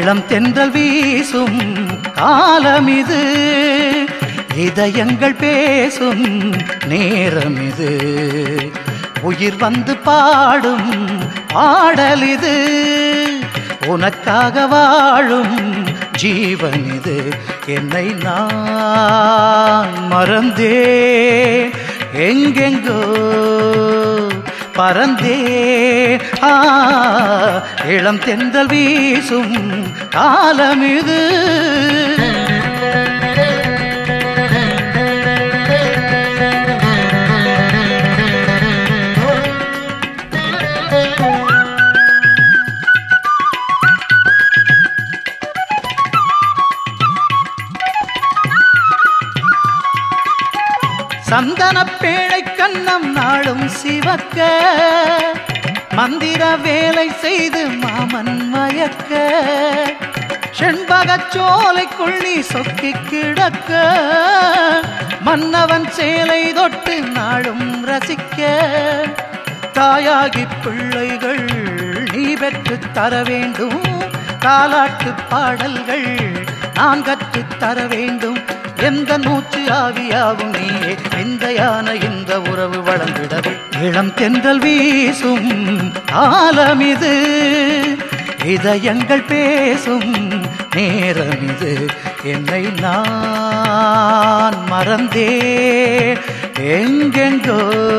இளம் தென்றல் வீசும் காலம் இது இதயங்கள் பேசும் நேரம் இது உயிர் வந்து பாடும் பாடல் இது உனக்காக வாழும் ஜீவன் இது என்னை நான் மறந்தேன் எங்கெங்கோ பறந்தே ஆ இளம் தென்றல் வீசும் காலம் இது சந்தன பேழை கண்ணம் நாளும் சிவக்க மந்திர வேலை செய்து மாமன் மயக்க செண்பகச் சோலைக்குள் நீ சொக்கி கிடக்க மன்னவன் சேலை தொட்டு நாளும் ரசிக்க தாயாகி பிள்ளைகள் நீ பெற்று தர வேண்டும் தாலாட்டு பாடல்கள் நான் கற்றுத் தர வேண்டும் எந்த மூச்சு ஆவியாகும் நீயே விந்தையான இந்த உறவு வளர்ந்திடவே இளம் தென்றல் வீசும் காலம் இது இதயங்கள் பேசும் நேரம் இது என்னை நான் மறந்தேன் எங்கெங்கோ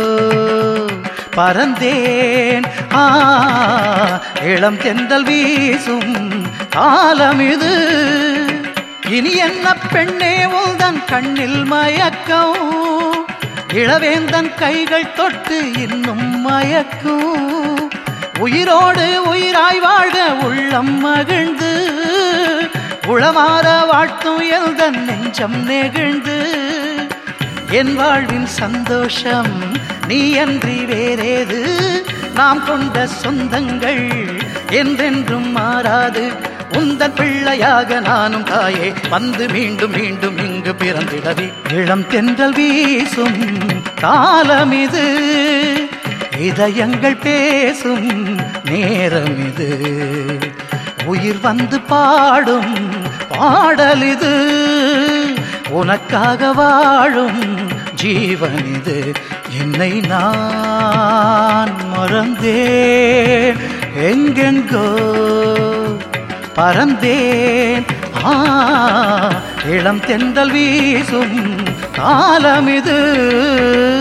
பறந்தேன் ஆ இளம் தென்றல் வீசும் காலம் இது இனி என்ன பெண்ணே உள்தன் கண்ணில் மயக்கம் இளவேந்தன் கைகள் தொட்டு இன்னும் மயக்கும் உயிரோடு உயிராய் வாழ்க உள்ளம் மகிழ்ந்து உளமாற வாழ்த்தும் எல்தன் நெஞ்சம் நெகிழ்ந்து என் வாழ்வின் சந்தோஷம் நீ அன்றி வேறேது நாம் கொண்ட சொந்தங்கள் என்றென்றும் மாறாது உந்தன் பிள்ளையாக நானும் தாயே வந்து மீண்டும் மீண்டும் இங்கு பிறந்திடவே இளம் தென்றல் வீசும் காலம் இது இதயங்கள் பேசும் நேரம் இது உயிர் வந்து பாடும் பாடல் இது உனக்காக வாழும் ஜீவன் இது என்னை நான் மறந்தேன் எங்கெங்கோ பறந்தேன் ஆ இளம் தென்றல் வீசும் காலம் இது